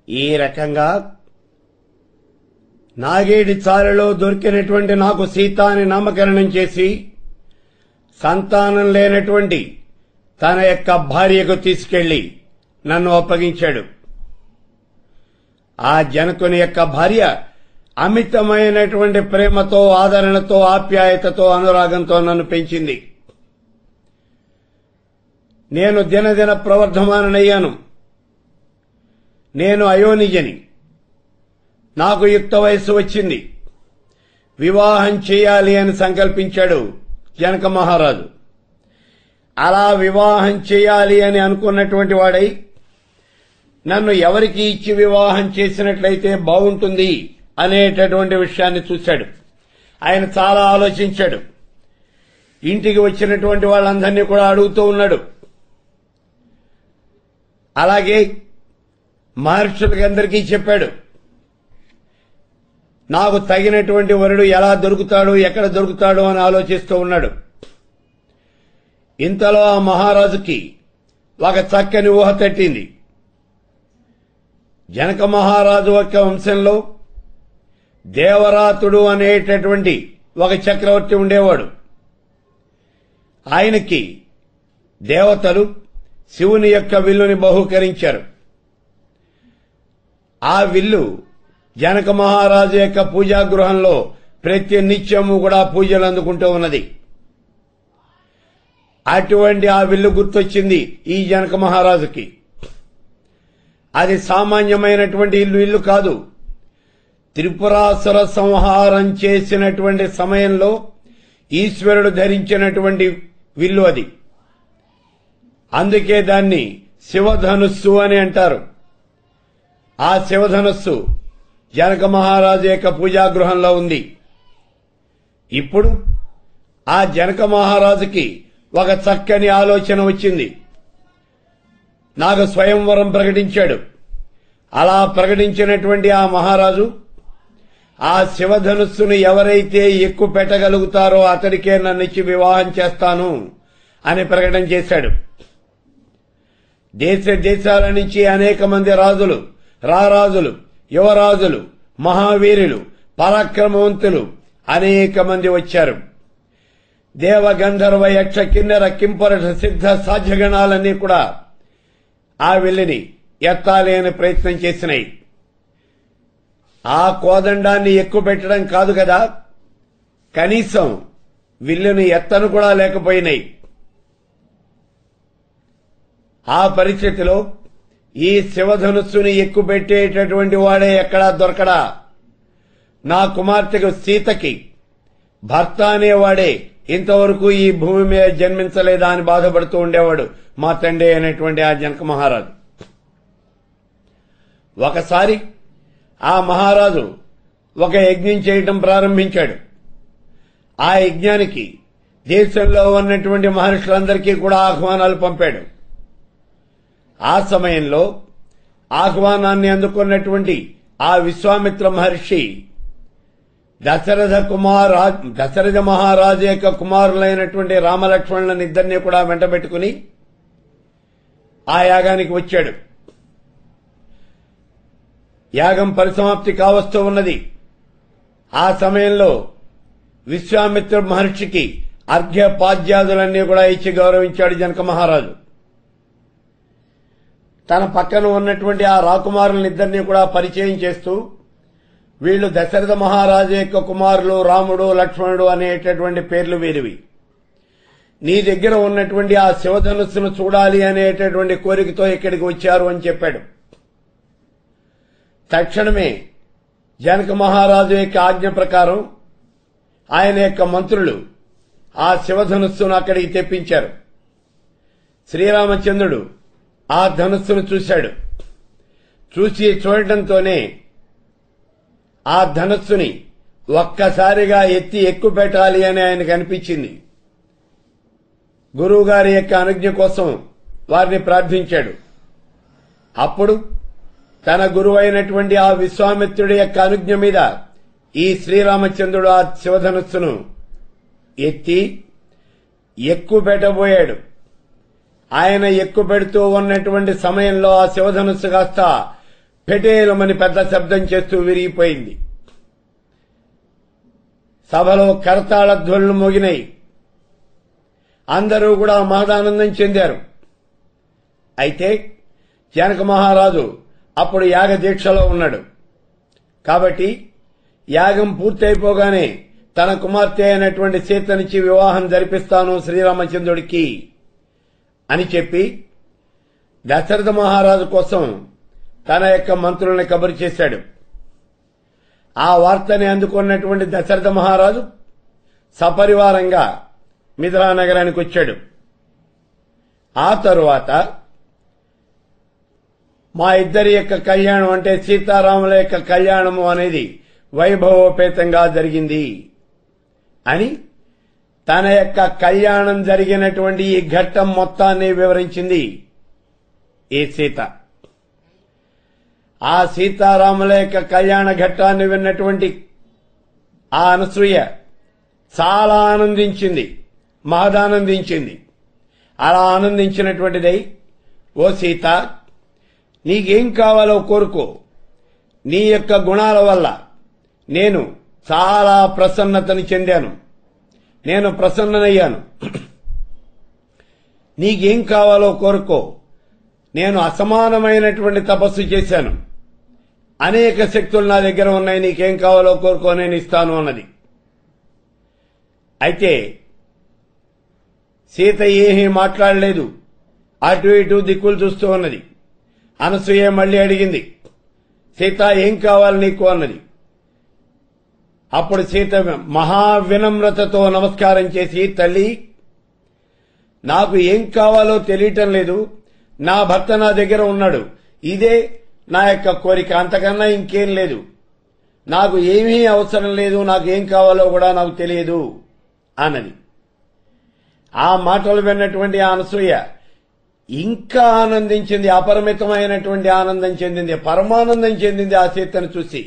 ఈ రకంగా నాగేడి చాలులో దొరికినటువంటి నాకు సీత అని నామకరణం చేసి సంతానం లేనటువంటి తన యొక్క భార్యకు తీసుకెళ్లి నన్ను అప్పగించాడు ఆ జనకుని యొక్క భార్య అమితమైనటువంటి ప్రేమతో ఆదరణతో ఆప్యాయతతో అనురాగంతో నన్ను పెంచింది నేను దినదిన ప్రవర్ధమానయ్యాను నేను అయోనిజని నాకు యుక్త వయస్సు వచ్చింది వివాహం చేయాలి అని సంకల్పించాడు జనక మహారాజు అలా వివాహం చేయాలి అని అనుకున్నటువంటి వాడై నన్ను ఎవరికి ఇచ్చి వివాహం చేసినట్లయితే బాగుంటుంది అనేటటువంటి విషయాన్ని చూశాడు ఆయన చాలా ఆలోచించాడు ఇంటికి వచ్చినటువంటి వాళ్ళందరినీ కూడా అడుగుతూ ఉన్నాడు అలాగే మహర్షులకి అందరికీ చెప్పాడు నాకు తగినటువంటి వరుడు ఎలా దొరుకుతాడు ఎక్కడ దొరుకుతాడు అని ఆలోచిస్తూ ఉన్నాడు ఇంతలో ఆ మహారాజుకి ఒక చక్కని ఊహ తట్టింది జనక మహారాజు యొక్క వంశంలో దేవరాతుడు అనేటటువంటి ఒక చక్రవర్తి ఉండేవాడు ఆయనకి దేవతలు శివుని యొక్క విల్లుని బహూకరించారు ఆ విల్లు జనక మహారాజు యొక్క పూజాగృహంలో ప్రతి నిత్యము కూడా పూజలు అందుకుంటూ ఉన్నది అటువంటి ఆ విల్లు గుర్తొచ్చింది ఈ జనక మహారాజుకి అది సామాన్యమైనటువంటి ఇల్లు ఇల్లు కాదు త్రిపురాసుర సంహారం చేసినటువంటి సమయంలో ఈశ్వరుడు ధరించినటువంటి విల్లు అది అందుకే దాన్ని శివధనుస్సు అని అంటారు ఆ శివధనుస్సు జనక మహారాజు యొక్క పూజాగృహంలో ఉంది ఇప్పుడు ఆ జనక మహారాజుకి ఒక చక్కని ఆలోచన వచ్చింది నాకు స్వయంవరం ప్రకటించాడు అలా ప్రకటించినటువంటి ఆ మహారాజు ఆ శివధనుస్సును ఎవరైతే ఎక్కువ పెట్టగలుగుతారో అతడికే నన్నిచ్చి వివాహం చేస్తాను అని ప్రకటన చేశాడు దేశ దేశాల నుంచి అనేక మంది రాజులు రారాజులు యువరాజులు మహావీరులు పరాక్రమవంతులు అనేక మంది వచ్చారు దేవ గంధర్వ యక్ష కిన్నెర కింపరట సిద్ధ సాధ్యగణాలన్నీ కూడా ఆ విల్లిని ఎత్తాలి అని ప్రయత్నం చేసినాయి ఆ కోదండాన్ని ఎక్కువ పెట్టడం కాదు కదా కనీసం విల్లుని ఎత్తను కూడా లేకపోయినాయి ఆ పరిస్థితిలో ఈ శివధనుస్సుని ఎక్కువ పెట్టేటటువంటి వాడే ఎక్కడా దొరకడా నా కుమార్తెకు సీతకి భర్త అనేవాడే ఇంతవరకు ఈ భూమి మీద జన్మించలేదా అని బాధపడుతూ ఉండేవాడు మా తండ్రి అనేటువంటి ఆ జనక మహారాజు ఒకసారి ఆ మహారాజు ఒక యజ్ఞం చేయటం ప్రారంభించాడు ఆ యజ్ఞానికి దేశంలో ఉన్నటువంటి మహర్షులందరికీ కూడా ఆహ్వానాలు పంపాడు ఆ సమయంలో ఆహ్వానాన్ని అందుకున్నటువంటి ఆ విశ్వామిత్ర మహర్షి దశరథ కుమార్ దశరథ మహారాజు యొక్క కుమారులైనటువంటి రామలక్ష్మణులను ఇద్దరిని కూడా వెంటబెట్టుకుని ఆ యాగానికి వచ్చాడు యాగం పరిసమాప్తి కావస్తూ ఉన్నది ఆ సమయంలో విశ్వామిత్ర మహర్షికి అర్ఘ్యపాద్యాదులన్నీ కూడా ఇచ్చి గౌరవించాడు జనక మహారాజు తన పక్కన ఉన్నటువంటి ఆ రాకుమారులనిద్దరినీ కూడా పరిచయం చేస్తూ వీళ్లు దశరథ మహారాజు యొక్క కుమారులు రాముడు లక్ష్మణుడు అనేటటువంటి పేర్లు వీరివి నీ దగ్గర ఉన్నటువంటి ఆ శివధనుస్సును చూడాలి అనేటటువంటి కోరికతో ఇక్కడికి వచ్చారు అని చెప్పాడు తక్షణమే జనక మహారాజు యొక్క ఆజ్ఞ ప్రకారం ఆయన యొక్క మంత్రులు ఆ శివధనుస్సును అక్కడికి తెప్పించారు శ్రీరామచంద్రుడు ఆ ధనుస్సును చూశాడు చూసి చూడటంతోనే ఆ ధనస్సుని ఒక్కసారిగా ఎత్తి ఎక్కువ పెట్టాలి అని ఆయనకు అనిపించింది గురువుగారి యొక్క అనుజ్ఞ కోసం వారిని ప్రార్థించాడు అప్పుడు తన గురువైనటువంటి ఆ విశ్వామిత్రుడి యొక్క అనుజ్ఞ మీద ఈ శ్రీరామచంద్రుడు ఆ శివధనుస్సును ఎత్తి ఎక్కువ పెట్టబోయాడు ఆయన ఎక్కువ పెడుతూ ఉన్నటువంటి సమయంలో ఆ శివధనుస్సు కాస్త పెటేలమని పెద్ద శబ్దం చేస్తూ విరిగిపోయింది సభలో కరతాళ ధ్వనులు మోగినాయి అందరూ కూడా మహదానందం చెందారు అయితే జనక మహారాజు అప్పుడు యాగ దీక్షలో ఉన్నాడు కాబట్టి యాగం పూర్తయిపోగానే తన కుమార్తె అయినటువంటి సీతనిచ్చి వివాహం జరిపిస్తాను శ్రీరామచంద్రుడికి అని చెప్పి దశరథ మహారాజు కోసం తన యొక్క మంత్రుల్ని కబురు చేశాడు ఆ వార్తని అందుకున్నటువంటి దశరథ మహారాజు సపరివారంగా మిథిలా నగరానికి వచ్చాడు ఆ తరువాత మా ఇద్దరి యొక్క కళ్యాణం అంటే సీతారాముల యొక్క కళ్యాణము అనేది వైభవోపేతంగా జరిగింది అని తన యొక్క కళ్యాణం జరిగినటువంటి ఈ ఘట్టం మొత్తాన్ని వివరించింది ఈ సీత ఆ సీతారాముల యొక్క కళ్యాణ ఘట్టాన్ని విన్నటువంటి ఆ అనసూయ చాలా ఆనందించింది మహదానందించింది అలా ఆనందించినటువంటిదై ఓ సీత నీకేం కావాలో కోరుకో నీ యొక్క గుణాల వల్ల నేను చాలా ప్రసన్నతని చెందాను నేను ప్రసన్ననయ్యాను నీకేం కావాలో కోరుకో నేను అసమానమైనటువంటి తపస్సు చేశాను అనేక శక్తులు నా దగ్గర ఉన్నాయి నీకేం కావాలో కోరుకో నేను ఇస్తాను అన్నది అయితే సీత ఏమీ మాట్లాడలేదు అటు ఇటు దిక్కులు చూస్తూ ఉన్నది అనసూయ మళ్ళీ అడిగింది సీత ఏం కావాలి నీకు అన్నది అప్పుడు సీత మహా వినమ్రతతో నమస్కారం చేసి తల్లి నాకు ఏం కావాలో తెలియటం లేదు నా భర్త నా దగ్గర ఉన్నాడు ఇదే నా యొక్క కోరిక అంతకన్నా ఇంకేం లేదు నాకు ఏమీ అవసరం లేదు నాకు ఏం కావాలో కూడా నాకు తెలియదు అన్నది ఆ మాటలు విన్నటువంటి ఆ అనసూయ ఇంకా ఆనందించింది అపరిమితమైనటువంటి ఆనందం చెందింది పరమానందం చెందింది ఆ సీతను చూసి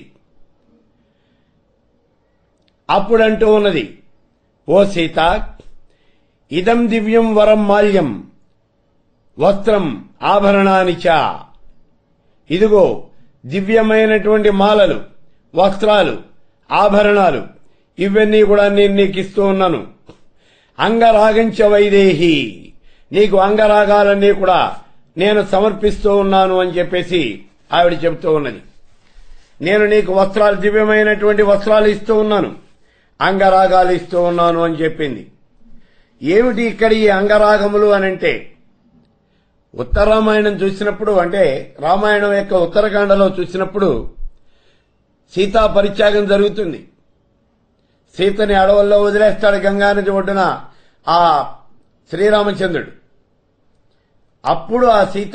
అప్పుడంటూ ఉన్నది ఓ సీత ఇదం దివ్యం వరం మాల్యం వస్త్రం ఆభరణానిచ ఇదిగో దివ్యమైనటువంటి మాలలు వస్త్రాలు ఆభరణాలు ఇవన్నీ కూడా నేను నీకు ఇస్తూ ఉన్నాను అంగరాగంచ వైదేహి నీకు అంగరాగాలన్నీ కూడా నేను సమర్పిస్తూ ఉన్నాను అని చెప్పేసి ఆవిడ చెబుతూ ఉన్నది నేను నీకు వస్త్రాలు దివ్యమైనటువంటి వస్త్రాలు ఇస్తూ ఉన్నాను అంగరాగాలు ఇస్తూ ఉన్నాను అని చెప్పింది ఏమిటి ఇక్కడ ఈ అంగరాగములు అనంటే ఉత్తర రామాయణం చూసినప్పుడు అంటే రామాయణం యొక్క ఉత్తరకాండలో చూసినప్పుడు సీతా పరిత్యాగం జరుగుతుంది సీతని అడవుల్లో వదిలేస్తాడు గంగానది ఒడ్డున ఆ శ్రీరామచంద్రుడు అప్పుడు ఆ సీత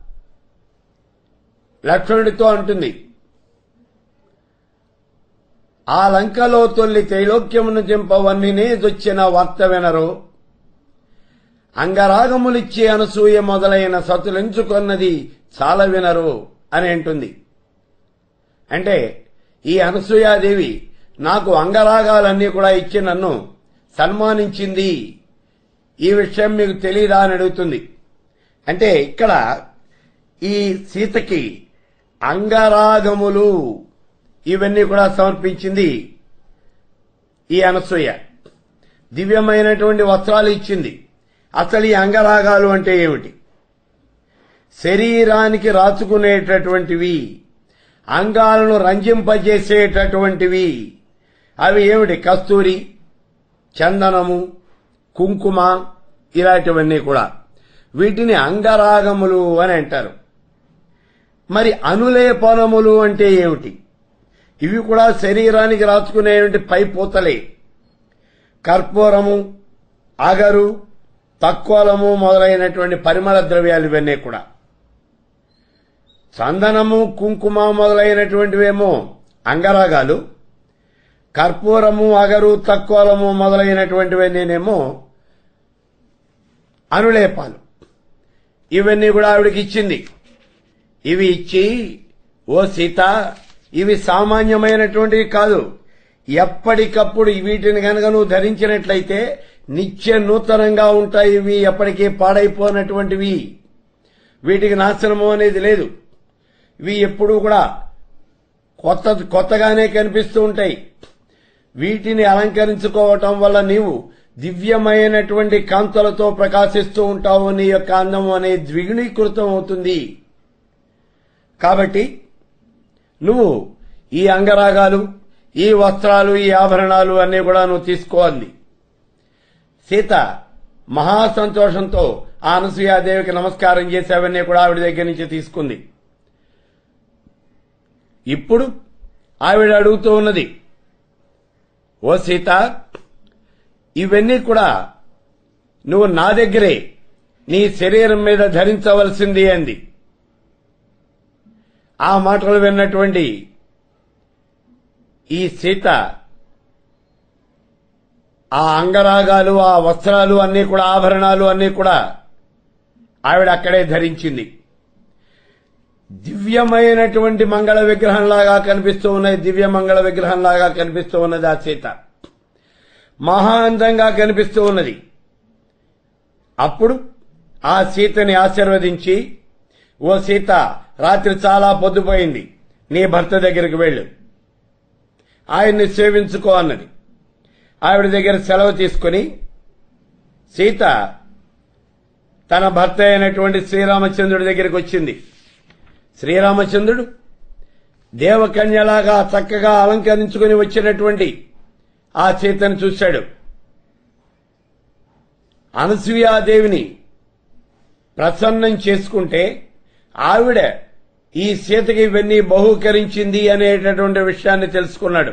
లక్ష్మణుడితో అంటుంది ఆ లంకలో తొల్లి త్రైలోక్యమును చింపవన్నీనే దొచ్చిన వార్త వినరు అంగరాగములిచ్చే అనసూయ మొదలైన సతులెంచుకొన్నది చాలా వినరు అని అంటుంది అంటే ఈ అనసూయాదేవి నాకు అంగరాగాలన్నీ కూడా ఇచ్చి నన్ను సన్మానించింది ఈ విషయం మీకు తెలియదా అని అడుగుతుంది అంటే ఇక్కడ ఈ సీతకి అంగరాగములు ఇవన్నీ కూడా సమర్పించింది ఈ అనసూయ దివ్యమైనటువంటి వస్త్రాలు ఇచ్చింది అసలు ఈ అంగరాగాలు అంటే ఏమిటి శరీరానికి రాచుకునేటటువంటివి అంగాలను రంజింపజేసేటటువంటివి అవి ఏమిటి కస్తూరి చందనము కుంకుమ ఇలాంటివన్నీ కూడా వీటిని అంగరాగములు అని అంటారు మరి అనులేపనములు అంటే ఏమిటి ఇవి కూడా శరీరానికి రాచుకునేటువంటి పై పూతలే కర్పూరము అగరు తక్కువలము మొదలైనటువంటి పరిమళ ద్రవ్యాలు ఇవన్నీ కూడా చందనము కుంకుమ మొదలైనటువంటివేమో అంగరాగాలు కర్పూరము అగరు తక్కువలము మొదలైనటువంటివన్నీనేమో అనులేపాలు ఇవన్నీ కూడా ఆవిడకి ఇచ్చింది ఇవి ఇచ్చి ఓ సీత ఇవి సామాన్యమైనటువంటివి కాదు ఎప్పటికప్పుడు వీటిని కనుక నువ్వు ధరించినట్లయితే నిత్య నూతనంగా ఉంటాయి ఇవి ఎప్పటికీ పాడైపోనటువంటివి వీటికి నాశనము అనేది లేదు ఇవి ఎప్పుడూ కూడా కొత్త కొత్తగానే కనిపిస్తూ ఉంటాయి వీటిని అలంకరించుకోవటం వల్ల నీవు దివ్యమైనటువంటి కాంతులతో ప్రకాశిస్తూ ఉంటావు నీ యొక్క అందం అనే ద్విగుణీకృతం అవుతుంది కాబట్టి నువ్వు ఈ అంగరాగాలు ఈ వస్త్రాలు ఈ ఆభరణాలు అన్నీ కూడా నువ్వు తీసుకోవాలి సీత మహా సంతోషంతో ఆ అనసూయాదేవికి నమస్కారం చేసి అవన్నీ కూడా ఆవిడ దగ్గర నుంచి తీసుకుంది ఇప్పుడు ఆవిడ అడుగుతూ ఉన్నది ఓ సీత ఇవన్నీ కూడా నువ్వు నా దగ్గరే నీ శరీరం మీద ధరించవలసింది అంది ఆ మాటలు విన్నటువంటి ఈ సీత ఆ అంగరాగాలు ఆ వస్త్రాలు అన్నీ కూడా ఆభరణాలు అన్నీ కూడా ఆవిడ అక్కడే ధరించింది దివ్యమైనటువంటి మంగళ విగ్రహంలాగా కనిపిస్తూ ఉన్నది దివ్య మంగళ విగ్రహంలాగా కనిపిస్తూ ఉన్నది ఆ సీత మహా అందంగా కనిపిస్తూ ఉన్నది అప్పుడు ఆ సీతని ఆశీర్వదించి ఓ సీత రాత్రి చాలా పొద్దుపోయింది నీ భర్త దగ్గరికి వెళ్ళు ఆయన్ని సేవించుకో అన్నది ఆవిడ దగ్గర సెలవు తీసుకుని సీత తన భర్త అయినటువంటి శ్రీరామచంద్రుడి దగ్గరికి వచ్చింది శ్రీరామచంద్రుడు దేవకన్యలాగా చక్కగా అలంకరించుకుని వచ్చినటువంటి ఆ సీతను చూశాడు అనసూయాదేవిని ప్రసన్నం చేసుకుంటే ఆవిడ ఈ సీతకి ఇవన్నీ బహూకరించింది అనేటటువంటి విషయాన్ని తెలుసుకున్నాడు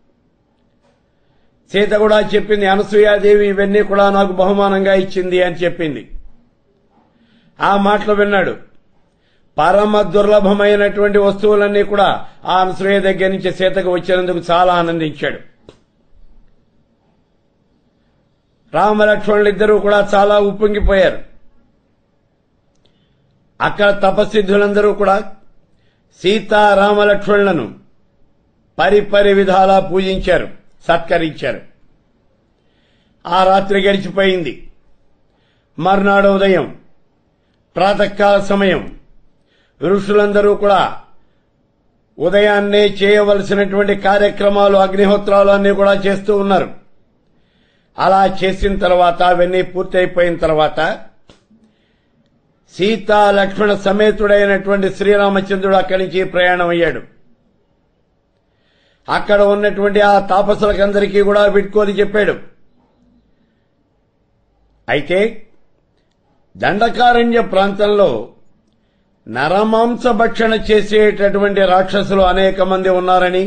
సీత కూడా చెప్పింది అనసూయాదేవి ఇవన్నీ కూడా నాకు బహుమానంగా ఇచ్చింది అని చెప్పింది ఆ మాటలు విన్నాడు పరమ దుర్లభమైనటువంటి వస్తువులన్నీ కూడా ఆ అనసూయ దగ్గర నుంచి సీతకు వచ్చినందుకు చాలా ఆనందించాడు రామలక్ష్మణులు ఇద్దరూ కూడా చాలా ఉప్పొంగిపోయారు అక్కడ తపసిద్ధులందరూ కూడా సీతారామలక్ష్మణులను పరిపరి విధాలా పూజించారు సత్కరించారు ఆ రాత్రి గడిచిపోయింది మర్నాడు ఉదయం ప్రాతకాల సమయం ఋషులందరూ కూడా ఉదయాన్నే చేయవలసినటువంటి కార్యక్రమాలు అగ్నిహోత్రాలు అన్ని కూడా చేస్తూ ఉన్నారు అలా చేసిన తర్వాత అవన్నీ పూర్తయిపోయిన తర్వాత సీతా లక్ష్మణ సమేతుడైనటువంటి శ్రీరామచంద్రుడు అక్కడి నుంచి ప్రయాణం అయ్యాడు అక్కడ ఉన్నటువంటి ఆ తాపసులకందరికీ కూడా విడ్కోలు చెప్పాడు అయితే దండకారణ్య ప్రాంతంలో నరమాంస భక్షణ చేసేటటువంటి రాక్షసులు అనేక మంది ఉన్నారని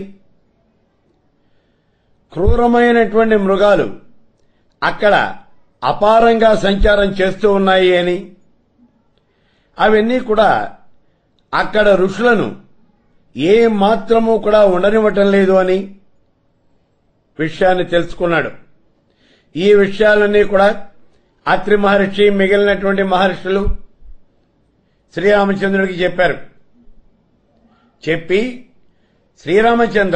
క్రూరమైనటువంటి మృగాలు అక్కడ అపారంగా సంచారం చేస్తూ ఉన్నాయి అని అవన్నీ కూడా అక్కడ ఋషులను ఏ మాత్రము కూడా ఉండనివ్వటం లేదు అని విషయాన్ని తెలుసుకున్నాడు ఈ విషయాలన్నీ కూడా అత్రి మహర్షి మిగిలినటువంటి మహర్షులు శ్రీరామచంద్రుడికి చెప్పారు చెప్పి శ్రీరామచంద్ర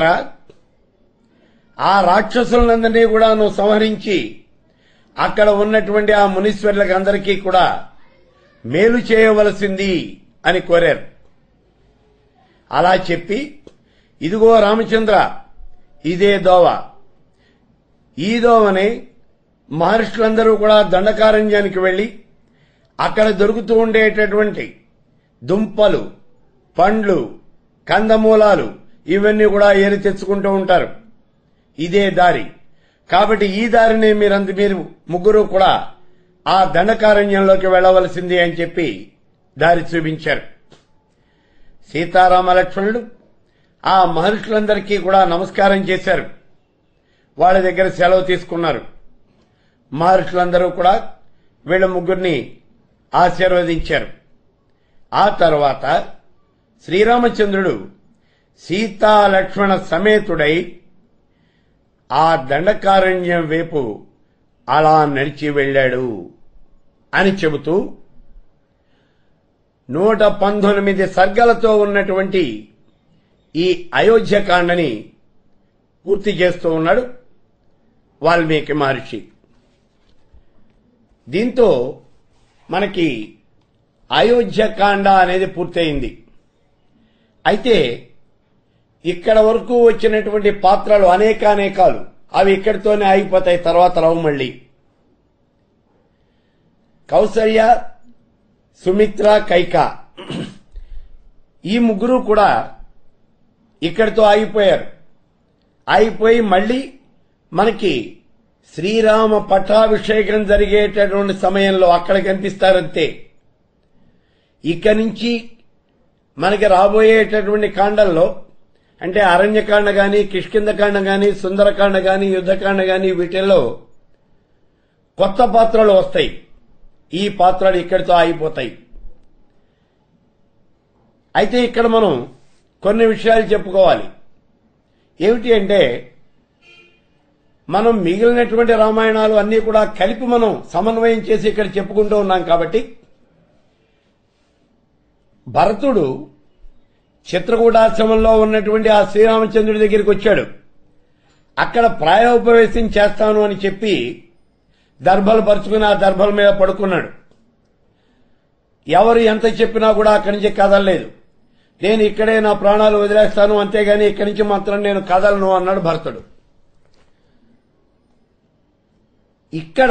ఆ రాక్షసులందరినీ కూడా నువ్వు సంహరించి అక్కడ ఉన్నటువంటి ఆ మునీశ్వరులకు అందరికీ కూడా మేలు చేయవలసింది అని కోరారు అలా చెప్పి ఇదిగో రామచంద్ర ఇదే దోవ ఈ దోవని మహర్షులందరూ కూడా దండకారణ్యానికి వెళ్లి అక్కడ దొరుకుతూ ఉండేటటువంటి దుంపలు పండ్లు కందమూలాలు ఇవన్నీ కూడా ఏరి తెచ్చుకుంటూ ఉంటారు ఇదే దారి కాబట్టి ఈ దారిని మీరంత మీరు ముగ్గురు కూడా ఆ దండకారణ్యంలోకి వెళ్లవలసింది అని చెప్పి దారి చూపించారు సీతారామ లక్ష్మణుడు ఆ మహర్షులందరికీ కూడా నమస్కారం చేశారు వాళ్ళ దగ్గర సెలవు తీసుకున్నారు మహర్షులందరూ కూడా వీళ్ళ ముగ్గురిని ఆశీర్వదించారు ఆ తర్వాత శ్రీరామచంద్రుడు సీతా లక్ష్మణ సమేతుడై ఆ దండకారణ్యం వైపు అలా నడిచి వెళ్ళాడు అని చెబుతూ నూట పంతొమ్మిది సర్గలతో ఉన్నటువంటి ఈ అయోధ్యకాండని పూర్తి చేస్తూ ఉన్నాడు వాల్మీకి మహర్షి దీంతో మనకి అయోధ్యకాండ అనేది పూర్తయింది అయితే ఇక్కడ వరకు వచ్చినటువంటి పాత్రలు అనేకానేకాలు అవి ఇక్కడితోనే ఆగిపోతాయి తర్వాత రావు మళ్ళీ కౌసల్య సుమిత్ర కైక ఈ ముగ్గురు కూడా ఇక్కడితో ఆగిపోయారు ఆగిపోయి మళ్ళీ మనకి శ్రీరామ పట్టాభిషేకం జరిగేటటువంటి సమయంలో అక్కడ కనిపిస్తారంతే ఇక నుంచి మనకి రాబోయేటటువంటి కాండల్లో అంటే అరణ్యకాండ గాని కిష్కిందకాండ గాని సుందరకాండ గాని యుద్ధకాండ గాని వీటిల్లో కొత్త పాత్రలు వస్తాయి ఈ పాత్రలు ఇక్కడితో ఆగిపోతాయి అయితే ఇక్కడ మనం కొన్ని విషయాలు చెప్పుకోవాలి ఏమిటి అంటే మనం మిగిలినటువంటి రామాయణాలు అన్నీ కూడా కలిపి మనం సమన్వయం చేసి ఇక్కడ చెప్పుకుంటూ ఉన్నాం కాబట్టి భరతుడు చిత్రకూటాశ్రమంలో ఉన్నటువంటి ఆ శ్రీరామచంద్రుడి దగ్గరికి వచ్చాడు అక్కడ ప్రాయోపవేశం చేస్తాను అని చెప్పి దర్భలు పరుచుకుని ఆ దర్భల మీద పడుకున్నాడు ఎవరు ఎంత చెప్పినా కూడా అక్కడి నుంచి కదలలేదు నేను ఇక్కడే నా ప్రాణాలు వదిలేస్తాను అంతేగాని ఇక్కడి నుంచి మాత్రం నేను కదలను అన్నాడు భరతుడు ఇక్కడ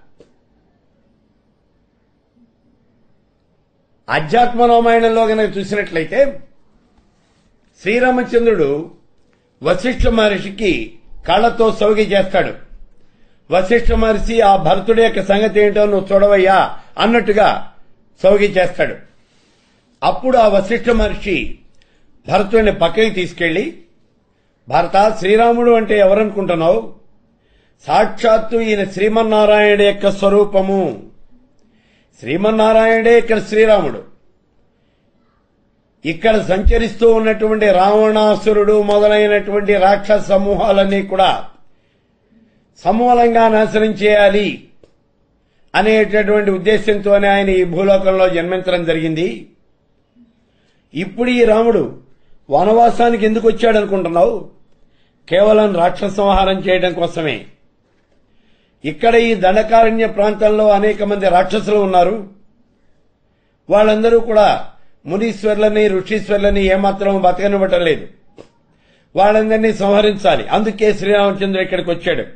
అధ్యాత్మ రామాయణంలో కనుక చూసినట్లయితే శ్రీరామచంద్రుడు వశిష్ఠ మహర్షికి కళ్ళతో సౌగి చేస్తాడు వశిష్ఠ మహర్షి ఆ భరతుడి యొక్క సంగతి ఏంటో నువ్వు చూడవయ్యా అన్నట్టుగా సౌగి చేస్తాడు అప్పుడు ఆ వశిష్ఠ మహర్షి భరతుడిని పక్కకి తీసుకెళ్లి భరత శ్రీరాముడు అంటే ఎవరనుకుంటున్నావు సాక్షాత్తు ఈయన శ్రీమన్నారాయణుడి యొక్క స్వరూపము శ్రీమన్నారాయణుడే ఇక్కడ శ్రీరాముడు ఇక్కడ సంచరిస్తూ ఉన్నటువంటి రావణాసురుడు మొదలైనటువంటి రాక్షస సమూహాలన్నీ కూడా సమూలంగా నాశనం చేయాలి అనేటటువంటి ఉద్దేశంతోనే ఆయన ఈ భూలోకంలో జన్మించడం జరిగింది ఇప్పుడు ఈ రాముడు వనవాసానికి ఎందుకు వచ్చాడు అనుకుంటున్నావు కేవలం రాక్షస సంహారం చేయడం కోసమే ఇక్కడ ఈ దండకారణ్య ప్రాంతంలో అనేక మంది రాక్షసులు ఉన్నారు వాళ్ళందరూ కూడా మునీశ్వర్లని ఋషీశ్వర్లని ఏమాత్రం బతకనివ్వటం లేదు వాళ్ళందరినీ సంహరించాలి అందుకే శ్రీరామచంద్రుడు ఇక్కడికి వచ్చాడు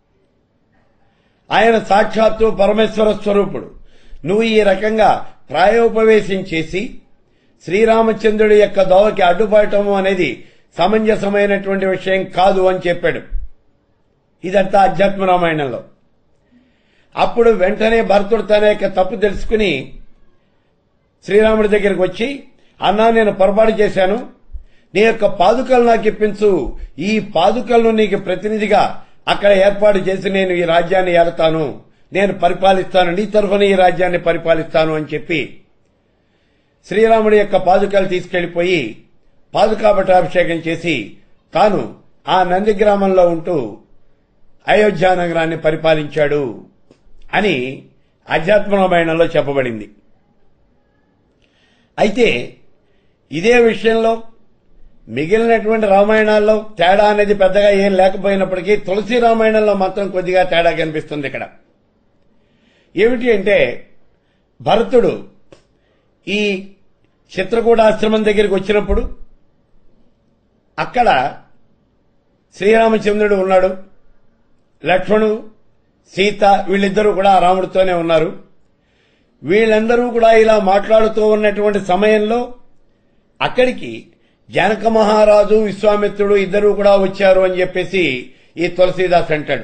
ఆయన సాక్షాత్తు పరమేశ్వర స్వరూపుడు నువ్వు ఈ రకంగా ప్రాయోపవేశం చేసి శ్రీరామచంద్రుడి యొక్క దోవకి అడ్డుపడటము అనేది సమంజసమైనటువంటి విషయం కాదు అని చెప్పాడు ఇదంతా అధ్యాత్మ రామాయణంలో అప్పుడు వెంటనే భరతుడు తన యొక్క తప్పు తెలుసుకుని శ్రీరాముడి దగ్గరికి వచ్చి అన్నా నేను పొరపాటు చేశాను నీ యొక్క పాదుకలు నాకు ఇప్పించు ఈ పాదుకలను నీకు ప్రతినిధిగా అక్కడ ఏర్పాటు చేసి నేను ఈ రాజ్యాన్ని ఏలతాను నేను పరిపాలిస్తాను నీ తరఫున ఈ రాజ్యాన్ని పరిపాలిస్తాను అని చెప్పి శ్రీరాముడి యొక్క పాదుకలు తీసుకెళ్లిపోయి పాదుకా పట్టాభిషేకం చేసి తాను ఆ నంది గ్రామంలో ఉంటూ అయోధ్య నగరాన్ని పరిపాలించాడు అని అధ్యాత్మ రామాయణంలో చెప్పబడింది అయితే ఇదే విషయంలో మిగిలినటువంటి రామాయణాల్లో తేడా అనేది పెద్దగా ఏం లేకపోయినప్పటికీ తులసి రామాయణంలో మాత్రం కొద్దిగా తేడా కనిపిస్తుంది ఇక్కడ ఏమిటి అంటే భరతుడు ఈ చిత్రకూటాశ్రమం దగ్గరికి వచ్చినప్పుడు అక్కడ శ్రీరామచంద్రుడు ఉన్నాడు లక్ష్మణుడు సీత వీళ్ళిద్దరూ కూడా రాముడితోనే ఉన్నారు వీళ్ళందరూ కూడా ఇలా మాట్లాడుతూ ఉన్నటువంటి సమయంలో అక్కడికి జనక మహారాజు విశ్వామిత్రుడు ఇద్దరూ కూడా వచ్చారు అని చెప్పేసి ఈ తులసీదాస్ అంటాడు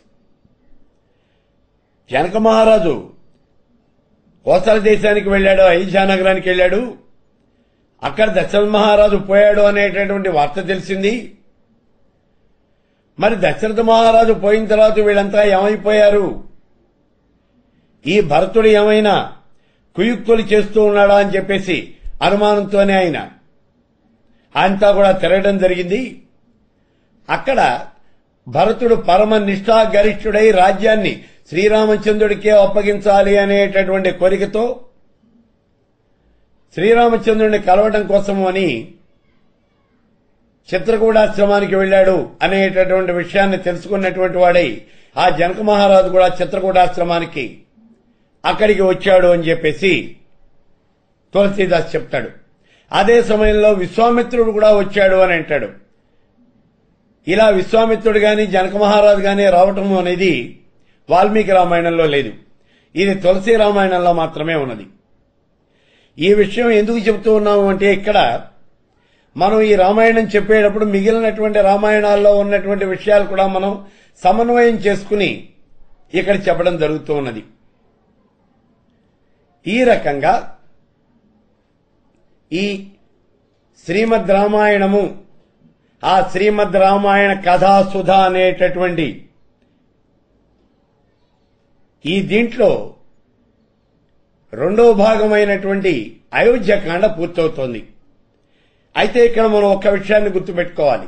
జనక మహారాజు కోసల దేశానికి వెళ్ళాడు అయోధ్య నగరానికి వెళ్ళాడు అక్కడ దశరథ మహారాజు పోయాడు అనేటటువంటి వార్త తెలిసింది మరి దశరథ మహారాజు పోయిన తర్వాత వీళ్ళంతా ఏమైపోయారు ఈ భరతుడు ఏమైనా కుయుక్తులు చేస్తూ ఉన్నాడా అని చెప్పేసి అనుమానంతోనే ఆయన అంతా కూడా తిరగడం జరిగింది అక్కడ భరతుడు పరమ నిష్ఠా గరిష్ఠుడై రాజ్యాన్ని శ్రీరామచంద్రుడికే అప్పగించాలి అనేటటువంటి కోరికతో శ్రీరామచంద్రుడిని కలవడం కోసము అని చిత్రకూటాశ్రమానికి వెళ్ళాడు అనేటటువంటి విషయాన్ని తెలుసుకున్నటువంటి వాడై ఆ జనక మహారాజు కూడా చిత్రకూటాశ్రమానికి అక్కడికి వచ్చాడు అని చెప్పేసి తులసీదాస్ చెప్తాడు అదే సమయంలో విశ్వామిత్రుడు కూడా వచ్చాడు అని అంటాడు ఇలా విశ్వామిత్రుడు గాని జనక మహారాజు గాని రావటం అనేది వాల్మీకి రామాయణంలో లేదు ఇది తులసి రామాయణంలో మాత్రమే ఉన్నది ఈ విషయం ఎందుకు చెబుతూ ఉన్నాము అంటే ఇక్కడ మనం ఈ రామాయణం చెప్పేటప్పుడు మిగిలినటువంటి రామాయణాల్లో ఉన్నటువంటి విషయాలు కూడా మనం సమన్వయం చేసుకుని ఇక్కడ చెప్పడం జరుగుతూ ఉన్నది ఈ రకంగా ఈ శ్రీమద్ రామాయణము ఆ శ్రీమద్ రామాయణ కథాసుధ అనేటటువంటి ఈ దీంట్లో రెండో భాగమైనటువంటి అయోధ్యకాండ పూర్తవుతోంది అయితే ఇక్కడ మనం ఒక్క విషయాన్ని గుర్తుపెట్టుకోవాలి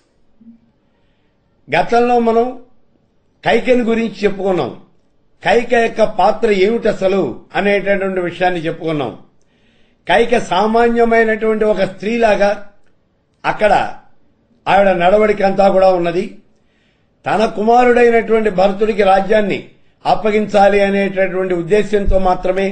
గతంలో మనం కైకని గురించి చెప్పుకున్నాం కైక యొక్క పాత్ర ఏమిటి అసలు అనేటటువంటి విషయాన్ని చెప్పుకున్నాం కైక సామాన్యమైనటువంటి ఒక స్త్రీలాగా అక్కడ ఆవిడ నడవడిక అంతా కూడా ఉన్నది తన కుమారుడైనటువంటి భరతుడికి రాజ్యాన్ని అప్పగించాలి అనేటటువంటి ఉద్దేశ్యంతో మాత్రమే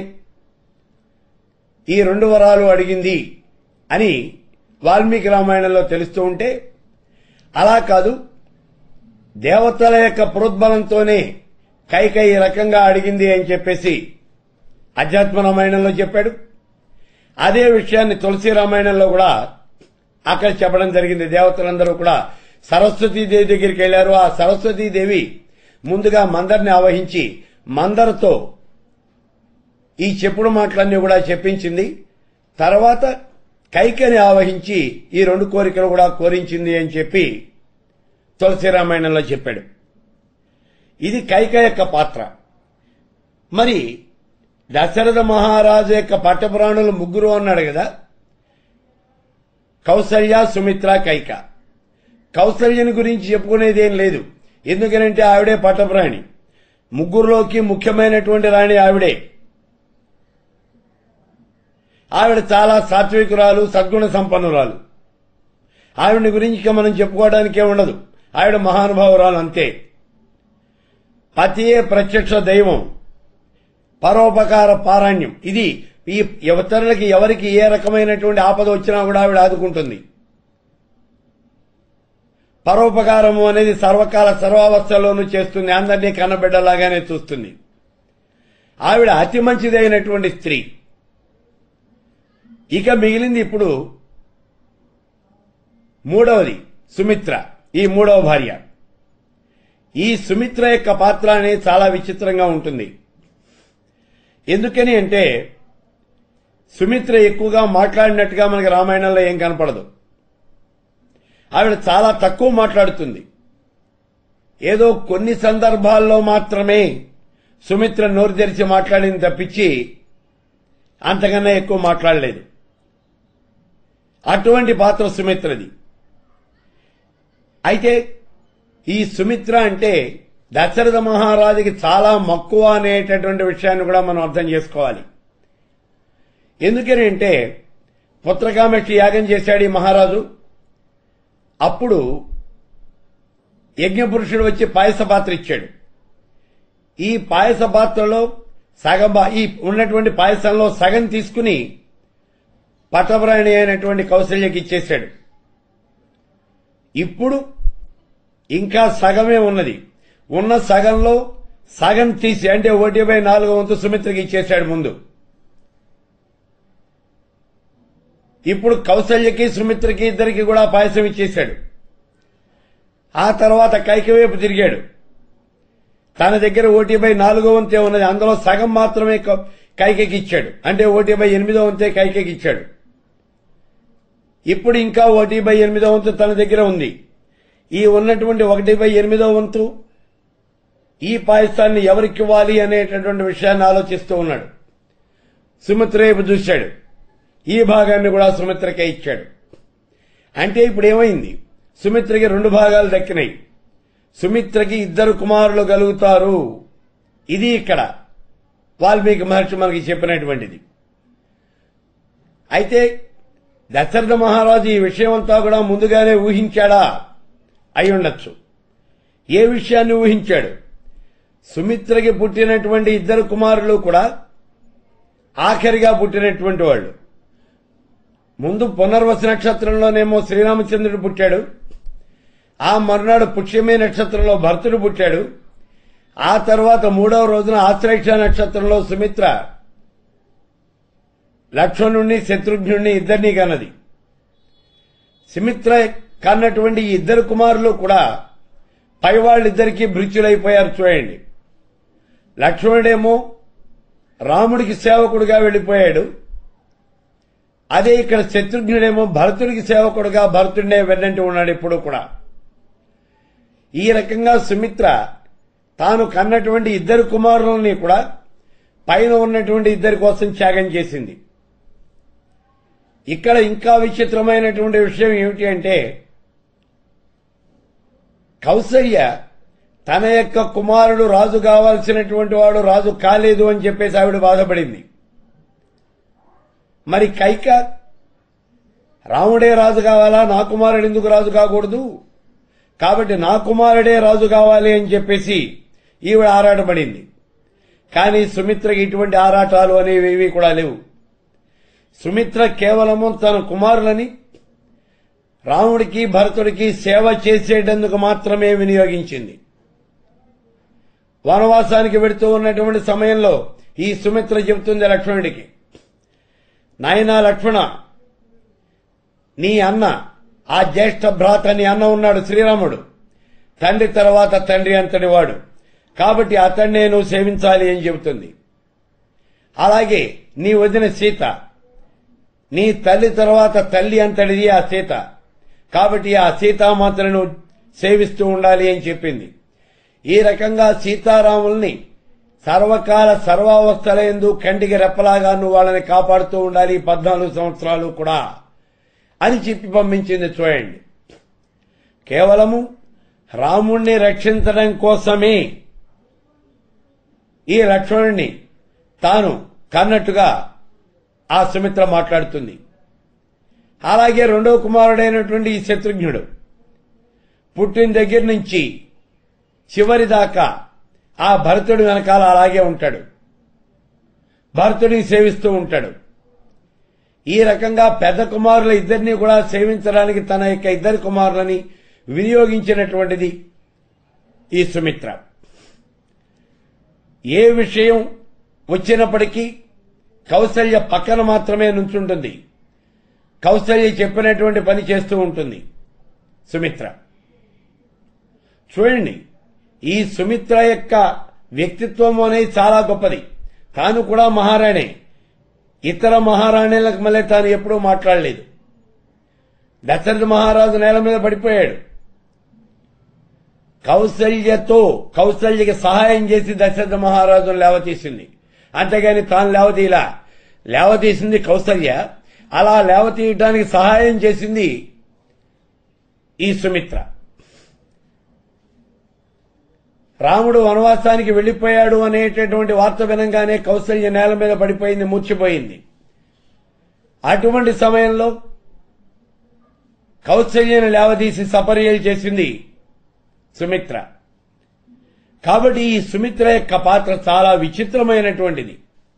ఈ రెండు వరాలు అడిగింది అని వాల్మీకి రామాయణంలో తెలుస్తూ ఉంటే అలా కాదు దేవతల యొక్క ప్రోద్బలంతోనే కైక ఈ రకంగా అడిగింది అని చెప్పేసి అధ్యాత్మ రామాయణంలో చెప్పాడు అదే విషయాన్ని తులసి రామాయణంలో కూడా అక్కడ చెప్పడం జరిగింది దేవతలందరూ కూడా సరస్వతీదేవి దగ్గరికి వెళ్లారు ఆ సరస్వతీదేవి ముందుగా మందరిని ఆవహించి మందరతో ఈ చెప్పుడు మాటలన్నీ కూడా చెప్పించింది తర్వాత కైకని ఆవహించి ఈ రెండు కోరికలు కూడా కోరించింది అని చెప్పి తులసి రామాయణంలో చెప్పాడు ఇది కైక యొక్క పాత్ర మరి దశరథ మహారాజు యొక్క పట్టపురాణులు ముగ్గురు అన్నాడు కదా కౌసల్య సుమిత్ర కైక కౌసల్యని గురించి చెప్పుకునేదేం లేదు ఎందుకనంటే ఆవిడే పట్టపురాణి ముగ్గురులోకి ముఖ్యమైనటువంటి రాణి ఆవిడే ఆవిడ చాలా సాత్వికురాలు సద్గుణ సంపన్నురాలు ఆవిడ గురించి ఇక మనం చెప్పుకోవడానికే ఉండదు ఆవిడ మహానుభావురాలు అంతే పతియే ప్రత్యక్ష దైవం పరోపకార పారాణ్యం ఇది ఈ ఇతరులకి ఎవరికి ఏ రకమైనటువంటి ఆపద వచ్చినా కూడా ఆవిడ ఆదుకుంటుంది పరోపకారము అనేది సర్వకాల సర్వావస్థలోనూ చేస్తుంది అందరినీ కన్నబిడ్డలాగానే చూస్తుంది ఆవిడ అతి మంచిదైనటువంటి స్త్రీ ఇక మిగిలింది ఇప్పుడు మూడవది సుమిత్ర ఈ మూడవ భార్య ఈ సుమిత్ర యొక్క పాత్ర అనేది చాలా విచిత్రంగా ఉంటుంది ఎందుకని అంటే సుమిత్ర ఎక్కువగా మాట్లాడినట్టుగా మనకి రామాయణంలో ఏం కనపడదు ఆవిడ చాలా తక్కువ మాట్లాడుతుంది ఏదో కొన్ని సందర్భాల్లో మాత్రమే సుమిత్ర నోరు తెరిచి మాట్లాడింది తప్పించి అంతకన్నా ఎక్కువ మాట్లాడలేదు అటువంటి పాత్ర సుమిత్రది అయితే ఈ సుమిత్ర అంటే దశరథ మహారాజుకి చాలా మక్కువ అనేటటువంటి విషయాన్ని కూడా మనం అర్థం చేసుకోవాలి ఎందుకని అంటే పుత్రకామేష్టి యాగం చేశాడు ఈ మహారాజు అప్పుడు యజ్ఞపురుషుడు వచ్చి పాయస పాత్ర ఇచ్చాడు ఈ పాయస పాత్రలో సగం భా- ఈ ఉన్నటువంటి పాయసంలో సగం తీసుకుని పట్టభరాణి అయినటువంటి కౌశల్యకి ఇచ్చేశాడు ఇప్పుడు ఇంకా సగమే ఉన్నది ఉన్న సగంలో సగం తీసి అంటే ఒకటి బై నాలుగో వంతు సుమిత్రకి ఇచ్చేశాడు ముందు ఇప్పుడు కౌశల్యకి సుమిత్రకి ఇద్దరికి కూడా పాయసం ఇచ్చేశాడు ఆ తర్వాత కైకి వైపు తిరిగాడు తన దగ్గర ఓటీ బై నాలుగో వంతే ఉన్నది అందులో సగం మాత్రమే కౌ- కైకకి ఇచ్చాడు అంటే ఓటీ బై ఎనిమిదో వంతే కైకకి ఇచ్చాడు ఇప్పుడు ఇంకా ఒకటి బై ఎనిమిదో వంతు తన దగ్గర ఉంది ఈ ఉన్నటువంటి ఒకటి బై ఎనిమిదో వంతు ఈ పాయసాన్ని ఎవరికి ఇవ్వాలి అనేటటువంటి విషయాన్ని ఆలోచిస్తూ ఉన్నాడు సుమిత్ర వైపు చూశాడు ఈ భాగాన్ని కూడా సుమిత్రకే ఇచ్చాడు అంటే ఇప్పుడు ఏమైంది సుమిత్రకి రెండు భాగాలు దక్కినాయి సుమిత్రకి ఇద్దరు కుమారులు కలుగుతారు ఇది ఇక్కడ వాల్మీకి మహర్షి మనకి చెప్పినటువంటిది అయితే దశరథ మహారాజు ఈ విషయం అంతా కూడా ముందుగానే ఊహించాడా అయి ఉండొచ్చు ఏ విషయాన్ని ఊహించాడు సుమిత్రకి పుట్టినటువంటి ఇద్దరు కుమారులు కూడా ఆఖరిగా పుట్టినటువంటి వాళ్ళు ముందు పునర్వసు నక్షత్రంలోనేమో శ్రీరామచంద్రుడు పుట్టాడు ఆ మరునాడు పుష్యమే నక్షత్రంలో భరతుడు పుట్టాడు ఆ తర్వాత మూడవ రోజున ఆశ్రేక్ష నక్షత్రంలో సుమిత్ర లక్ష్మణుణ్ణి శత్రుఘ్నుణ్ణి ఇద్దరినీ కన్నది సుమిత్ర కన్నటువంటి ఈ ఇద్దరు కుమారులు కూడా పై వాళ్ళిద్దరికీ భృత్యులైపోయారు చూడండి లక్ష్మణుడేమో రాముడికి సేవకుడిగా వెళ్లిపోయాడు అదే ఇక్కడ శత్రుఘ్నుడేమో భరతుడికి సేవకుడుగా భరతుడినే వెన్నంటి ఉన్నాడు ఇప్పుడు కూడా ఈ రకంగా సుమిత్ర తాను కన్నటువంటి ఇద్దరు కుమారులని కూడా పైన ఉన్నటువంటి ఇద్దరి కోసం త్యాగం చేసింది ఇక్కడ ఇంకా విచిత్రమైనటువంటి విషయం ఏమిటి అంటే కౌసల్య తన యొక్క కుమారుడు రాజు కావాల్సినటువంటి వాడు రాజు కాలేదు అని చెప్పేసి ఆవిడ బాధపడింది మరి కైక రాముడే రాజు కావాలా నా కుమారుడు ఎందుకు రాజు కాకూడదు కాబట్టి నా కుమారుడే రాజు కావాలి అని చెప్పేసి ఈవిడ ఆరాటపడింది కానీ సుమిత్రకి ఇటువంటి ఆరాటాలు అనేవి ఏవి కూడా లేవు సుమిత్ర కేవలము తన కుమారులని రాముడికి భరతుడికి సేవ చేసేటందుకు మాత్రమే వినియోగించింది వనవాసానికి వెడుతూ ఉన్నటువంటి సమయంలో ఈ సుమిత్ర చెబుతుంది లక్ష్మణుడికి నాయనా లక్ష్మణ నీ అన్న ఆ జ్యేష్ఠ భ్రాత నీ అన్న ఉన్నాడు శ్రీరాముడు తండ్రి తర్వాత తండ్రి అంతటి వాడు కాబట్టి అతన్నే నువ్వు సేవించాలి అని చెబుతుంది అలాగే నీ వదిన సీత నీ తల్లి తర్వాత తల్లి అంతటిది ఆ సీత కాబట్టి ఆ సీతామాతలను సేవిస్తూ ఉండాలి అని చెప్పింది ఈ రకంగా సీతారాముల్ని సర్వకాల సర్వావస్థలందు కంటికి రెప్పలాగా నువ్వు వాళ్ళని కాపాడుతూ ఉండాలి ఈ పద్నాలుగు సంవత్సరాలు కూడా అని చెప్పి పంపించింది చూడండి కేవలము రాముణ్ణి రక్షించడం కోసమే ఈ లక్ష్మణుణ్ణి తాను కన్నట్టుగా ఆ సుమిత్ర మాట్లాడుతుంది అలాగే రెండో కుమారుడైనటువంటి ఈ శత్రుఘ్నుడు పుట్టిన దగ్గర నుంచి చివరి దాకా ఆ భరతుడు వెనకాల అలాగే ఉంటాడు భరతుడిని సేవిస్తూ ఉంటాడు ఈ రకంగా పెద్ద కుమారుల ఇద్దరిని కూడా సేవించడానికి తన యొక్క ఇద్దరు కుమారులని వినియోగించినటువంటిది ఈ సుమిత్ర ఏ విషయం వచ్చినప్పటికీ కౌసల్య పక్కన మాత్రమే నుంచుంటుంది కౌసల్య చెప్పినటువంటి పని చేస్తూ ఉంటుంది సుమిత్ర చూడండి ఈ సుమిత్ర యొక్క వ్యక్తిత్వం అనేది చాలా గొప్పది తాను కూడా మహారాణే ఇతర మహారాణులకు మళ్ళీ తాను ఎప్పుడూ మాట్లాడలేదు దశరథ మహారాజు నేల మీద పడిపోయాడు కౌసల్యతో కౌసల్యకి సహాయం చేసి దశరథ మహారాజును లేవతీసింది అంతేగాని తాను లేవతీలా లేవతీసింది కౌసల్య అలా లేవతీయటానికి సహాయం చేసింది ఈ సుమిత్ర రాముడు వనవాసానికి వెళ్లిపోయాడు అనేటటువంటి వార్త వినంగానే కౌసల్య నేల మీద పడిపోయింది మూర్చిపోయింది అటువంటి సమయంలో కౌసల్యను లేవదీసి సపర్యలు చేసింది సుమిత్ర కాబట్టి ఈ సుమిత్ర యొక్క పాత్ర చాలా విచిత్రమైనటువంటిది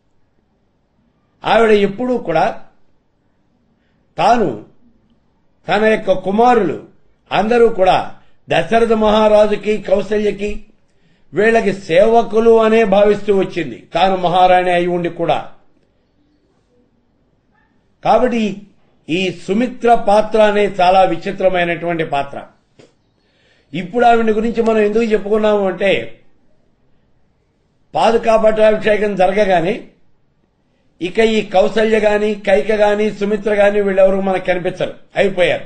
ఆవిడ ఎప్పుడూ కూడా తాను తన యొక్క కుమారులు అందరూ కూడా దశరథ మహారాజుకి కౌసల్యకి వీళ్ళకి సేవకులు అనే భావిస్తూ వచ్చింది తాను మహారాణి అయి ఉండి కూడా కాబట్టి ఈ సుమిత్ర పాత్ర అనే చాలా విచిత్రమైనటువంటి పాత్ర ఇప్పుడు ఆవిడ గురించి మనం ఎందుకు చెప్పుకున్నాము అంటే పాదుకా పట్టాభిషేకం జరగగానే ఇక ఈ కౌసల్య గాని కైక గాని సుమిత్ర గాని వీళ్ళెవరు మనకు కనిపించరు అయిపోయారు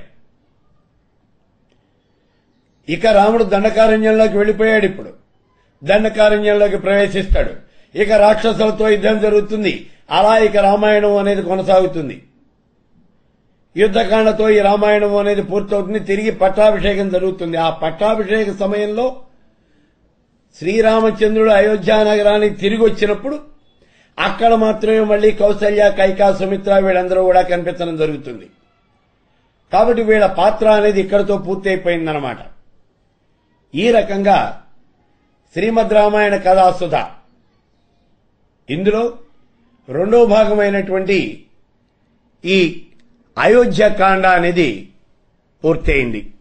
ఇక రాముడు దండకారణ్యంలోకి వెళ్లిపోయాడు ఇప్పుడు దండకారణ్యంలోకి ప్రవేశిస్తాడు ఇక రాక్షసులతో యుద్ధం జరుగుతుంది అలా ఇక రామాయణం అనేది కొనసాగుతుంది యుద్ధకాండతో ఈ రామాయణం అనేది పూర్తవుతుంది తిరిగి పట్టాభిషేకం జరుగుతుంది ఆ పట్టాభిషేక సమయంలో శ్రీరామచంద్రుడు అయోధ్య నగరానికి తిరిగి వచ్చినప్పుడు అక్కడ మాత్రమే మళ్లీ కౌసల్య కైకా సుమిత్ర వీళ్ళందరూ కూడా కనిపించడం జరుగుతుంది కాబట్టి వీళ్ళ పాత్ర అనేది ఇక్కడితో పూర్తి అయిపోయిందన్నమాట ఈ రకంగా శ్రీమద్ రామాయణ కథాసుధ ఇందులో రెండో భాగమైనటువంటి ఈ అయోధ్యకాండ అనేది పూర్తయింది